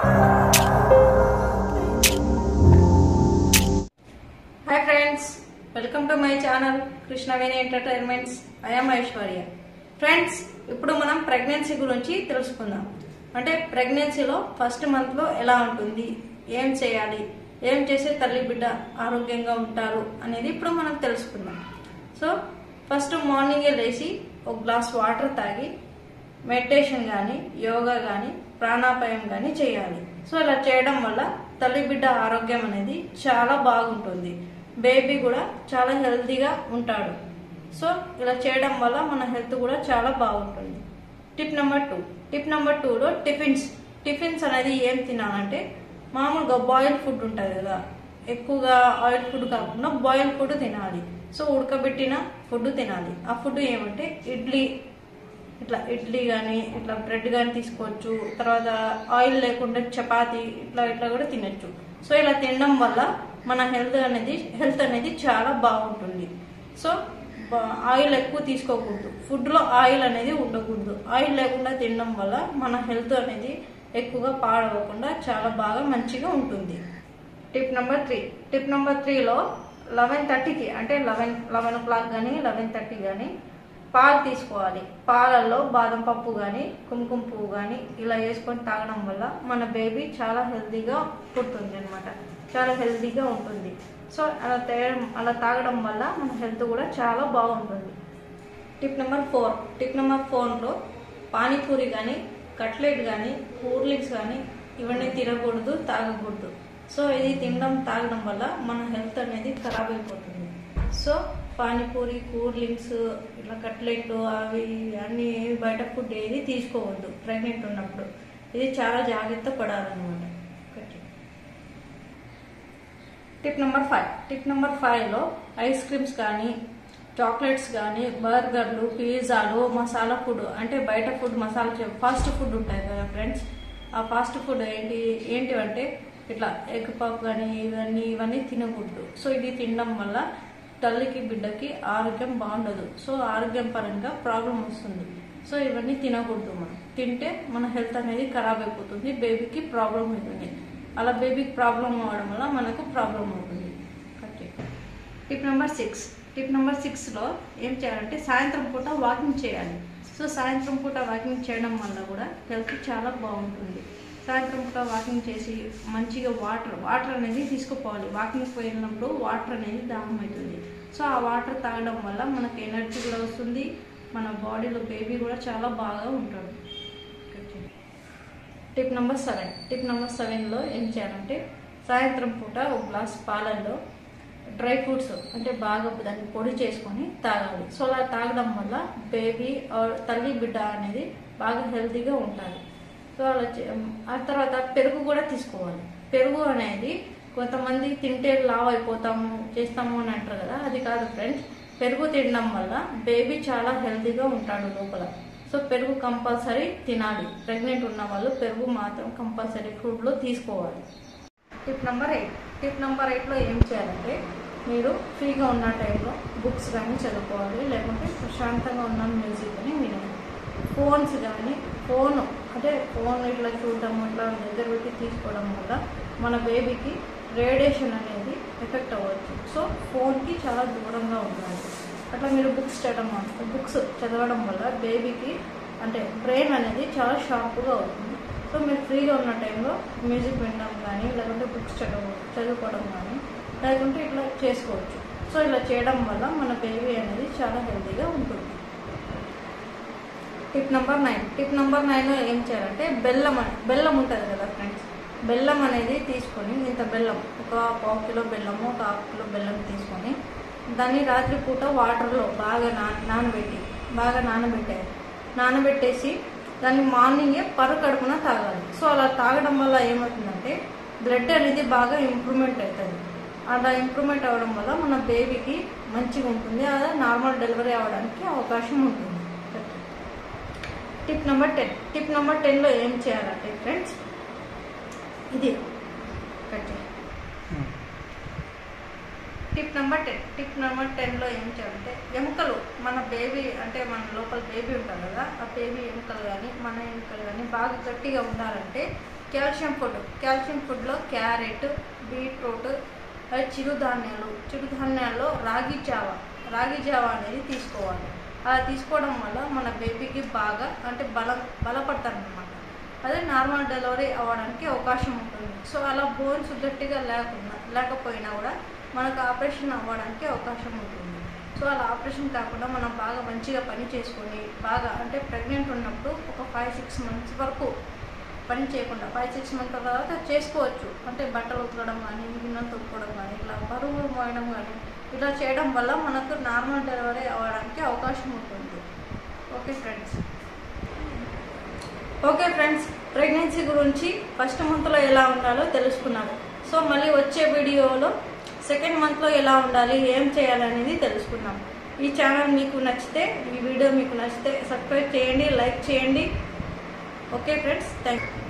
Hi friends welcome to my channel Krishnaveni entertainments I am Aishwarya friends ఇప్పుడు మనం pregnancy గురించి తెలుసుకుందాం అంటే ప్రెగ్నెన్సీలో ఫస్ట్ మంత్లో ఎలా ఉంటుంది ఏం చేయాలి ఏం చేస్తే తల్లి బిడ్డ ఆరోగ్యంగా ఉంటారు అనేది ఇప్పుడు మనం తెలుసుకుందాం సో ఫస్ట్ మార్నింగే లేచి ఒక గ్లాస్ వాటర్ తాగి మెడిటేషన్ కానీ యోగా కానీ ప్రాణాపాయం కానీ చేయాలి సో ఇలా చేయడం వల్ల తల్లి బిడ్డ ఆరోగ్యం అనేది చాలా బాగుంటుంది బేబీ కూడా చాలా హెల్తీగా ఉంటాడు సో ఇలా చేయడం వల్ల మన హెల్త్ కూడా చాలా బాగుంటుంది tip number two tip number టూలో టిఫిన్స్ టిఫిన్స్ అనేది ఏం తినాలంటే మామూలుగా బాయిల్ ఫుడ్ ఉంటుంది కదా ఎక్కువగా ఆయిల్ ఫుడ్ కాకుండా బాయిల్ ఫుడ్ తినాలి సో ఉడకబెట్టిన ఫుడ్ తినాలి ఆ ఫుడ్ ఏమంటే ఇడ్లీ ఇట్లా ఇడ్లీ కానీ ఇట్లా బ్రెడ్ కానీ తీసుకోవచ్చు తర్వాత ఆయిల్ లేకుండా చపాతి ఇట్లా ఇట్లా కూడా తినచ్చు సో ఇలా తినడం వల్ల మన హెల్త్ అనేది హెల్త్ అనేది చాలా బాగుంటుంది సో బా- ఆయిల్ ఎక్కువ తీసుకోకూడదు ఫుడ్లో ఆయిల్ అనేది ఉండకూడదు ఆయిల్ లేకుండా తినడం వల్ల మన హెల్త్ అనేది ఎక్కువగా పాడవకుండా చాలా బాగా మంచిగా ఉంటుంది tip number three tip number త్రీలో లెవెన్ థర్టీకి అంటే లెవెన్ లెవెన్ ఓ క్లాక్ కానీ లెవెన్ థర్టీ కానీ పాలు తీసుకోవాలి పాలల్లో బాదం పప్పు కానీ కుంకుమ పువ్వు కానీ ఇలా వేసుకొని తాగడం వల్ల మన బేబీ చాలా హెల్తీగా పుడుతుంది అనమాట చాలా హెల్తీగా ఉంటుంది సో అలా తేయడం అలా తాగడం వల్ల మన హెల్త్ కూడా చాలా బాగుంటుంది tip number four tip number ఫోర్లో పానీపూరి కానీ కట్లెట్ కానీ కూర్లిక్స్ కానీ ఇవన్నీ తినకూడదు తాగకూడదు సో ఇది తినడం తాగడం వల్ల మన హెల్త్ అనేది ఖరాబ్ అయిపోతుంది సో పానీపూరి కూల్ డ్రింక్స్ ఇట్లా కట్లెట్లు అవి అన్ని బయట ఫుడ్ ఏది తీసుకోవద్దు ప్రెగ్నెంట్ ఉన్నప్పుడు ఇది చాలా జాగ్రత్త పడాలన్నమాట ఒకటి tip number five tip number ఫైవ్లో ఐస్ క్రీమ్స్ కానీ చాక్లెట్స్ కానీ బర్గర్లు పిజ్జాలు మసాలా ఫుడ్ అంటే బయట ఫుడ్ మసాలా చే- ఫాస్ట్ ఫుడ్ ఉంటాయి కదా ఫ్రెండ్స్ ఆ ఫాస్ట్ ఫుడ్ ఏంటి ఏంటి అంటే ఇట్లా ఎగ్ పఫ్ కానీ ఇవన్నీ ఇవన్నీ తినకూడదు సో ఇది తినడం వల్ల తల్లికి బిడ్డకి ఆరోగ్యం బాగుండదు సో ఆరోగ్యం పరంగా ప్రాబ్లం వస్తుంది సో ఇవన్నీ తినకూడదు మనం తింటే మన హెల్త్ అనేది ఖరాబ్ అయిపోతుంది బేబీకి ప్రాబ్లం అవుతుంది అలా బేబీకి ప్రాబ్లం అవ్వడం వల్ల మనకు ప్రాబ్లం అవుతుంది okay tip number six tip number సిక్స్లో ఏం చేయాలంటే సాయంత్రం పూట వాకింగ్ చేయాలి సో సాయంత్రం పూట వాకింగ్ చేయడం వల్ల కూడా హెల్త్ చాలా బాగుంటుంది సాయంత్రం పూట వాకింగ్ చేసి మంచిగా వాటర్ వాటర్ అనేది తీసుకుపోవాలి వాకింగ్ పోయినప్పుడు వాటర్ అనేది దాహం అవుతుంది సో ఆ వాటర్ తాగడం వల్ల మనకు ఎనర్జీ కూడా వస్తుంది మన బాడీలో బేబీ కూడా చాలా బాగా ఉంటాడు okay. Tip number seven tip number సెవెన్లో ఏం చేయాలంటే సాయంత్రం పూట ఒక గ్లాస్ పాలల్లో డ్రై ఫ్రూట్స్ అంటే బాగా దాన్ని పొడి చేసుకొని తాగాలి సో అలా తాగడం వల్ల బేబీ ఆర్ తల్లి బిడ్డ అనేది బాగా హెల్తీగా ఉంటుంది సో అలా చే- ఆ తర్వాత పెరుగు కూడా తీసుకోవాలి పెరుగు అనేది కొంతమంది తింటే లావ్ అయిపోతాము చేస్తాము అని అంటారు కదా అది కాదు ఫ్రెండ్స్ పెరుగు తినడం వల్ల బేబీ చాలా హెల్తీగా ఉంటాడు లోపల సో పెరుగు కంపల్సరీ తినాలి ప్రెగ్నెంట్ ఉన్న వాళ్ళు పెరుగు మాత్రం కంపల్సరీ ఫుడ్లో తీసుకోవాలి tip number eight tip number ఎయిట్లో ఏం చేయాలంటే మీరు ఫ్రీగా ఉన్న టైంలో బుక్స్ కానీ చదువుకోవాలి లేకుంటే ప్రశాంతంగా ఉన్న మ్యూజిక్ అని వినాలి ఫోన్స్ కానీ ఫోన్ అంటే ఫోన్ ఇట్లా చూడడం ఇట్లా దగ్గర పెట్టి తీసుకోవడం వల్ల మన బేబీకి రేడియేషన్ అనేది ఎఫెక్ట్ అవ్వచ్చు సో ఫోన్కి చాలా దూరంగా ఉండాలి అట్లా మీరు బుక్స్ చదవడం బుక్స్ చదవడం వల్ల బేబీకి అంటే బ్రెయిన్ అనేది చాలా షార్ప్గా అవుతుంది సో మీరు ఫ్రీగా ఉన్న టైంలో మ్యూజిక్ వినడం కానీ లేకుంటే బుక్స్ చదవ చదువుకోవడం కానీ లేకుంటే ఇట్లా చేసుకోవచ్చు సో ఇలా చేయడం వల్ల మన బేబీ అనేది చాలా హెల్తీగా ఉంటుంది tip number nine tip number నైన్లో ఏం చేయాలంటే బెల్లం అన- బెల్లం ఉంటుంది కదా ఫ్రెండ్స్ బెల్లం అనేది తీసుకొని ఇంత బెల్లం ఒక పావు కిలో బెల్లము ఒక హాఫ్ కిలో బెల్లం తీసుకొని దాన్ని రాత్రిపూట వాటర్లో బాగా నా నానబెట్టి బాగా నానబెట్టాలి నానబెట్టేసి దాన్ని మార్నింగే పరు కడుపున తాగాలి సో అలా తాగడం వల్ల ఏమవుతుందంటే బ్లడ్ అనేది బాగా ఇంప్రూవ్మెంట్ అవుతుంది అలా ఇంప్రూవ్మెంట్ అవ్వడం వల్ల మన బేబీకి మంచిగా ఉంటుంది అదే నార్మల్ డెలివరీ అవ్వడానికి అవకాశం ఉంటుంది tip number ten tip number టెన్లో ఏం చేయాలంటే ఫ్రెండ్స్ ఇది కట్ చేయి. Tip number ten tip number టెన్లో ఏం చేయాలంటే ఎముకలు మన బేబీ అంటే మన లోపల బేబీ ఉంటుంది కదా ఆ బేబీ ఎముకలు కానీ మన ఎముకలు కానీ బాగా గట్టిగా ఉండాలంటే కాల్షియం ఫుడ్ కాల్షియం ఫుడ్లో క్యారెట్ బీట్రూట్ అది చిరుధాన్యాలు చిరుధాన్యాల్లో రాగి జావ రాగి జావ అనేది తీసుకోవాలి అలా తీసుకోవడం వల్ల మన బేబీకి బాగా అంటే బలం బలపడతారనమాట అదే నార్మల్ డెలివరీ అవ్వడానికి అవకాశం ఉంటుంది సో అలా బోన్స్ గట్టిగా లేకుండా లేకపోయినా కూడా మనకు ఆపరేషన్ అవ్వడానికి అవకాశం ఉంటుంది సో అలా ఆపరేషన్ కాకుండా మనం బాగా మంచిగా పని చేసుకొని బాగా అంటే ప్రెగ్నెంట్ ఉన్నప్పుడు ఒక ఫైవ్ సిక్స్ మంత్స్ వరకు పని చేయకుండా ఫైవ్ సిక్స్ మంత్ తర్వాత చేసుకోవచ్చు అంటే బట్టలు ఉతకడం కానీ గిన్నెలు తొక్కడం కానీ ఇట్లా బరువులు మోయడం కానీ ఇలా చేయడం వల్ల మనకు నార్మల్ డెలివరీ అవ్వడానికి అవకాశం ఉంటుంది okay friends okay friends pregnancy గురించి ఫస్ట్ మంత్లో ఎలా ఉండాలో తెలుసుకున్నాము సో మళ్ళీ వచ్చే వీడియోలో సెకండ్ మంత్లో ఎలా ఉండాలి ఏం చేయాలనేది తెలుసుకుందాం ఈ ఛానల్ మీకు నచ్చితే ఈ వీడియో మీకు నచ్చితే సబ్స్క్రైబ్ చేయండి లైక్ చేయండి ఓకే ఫ్రెండ్స్ థ్యాంక్ యూ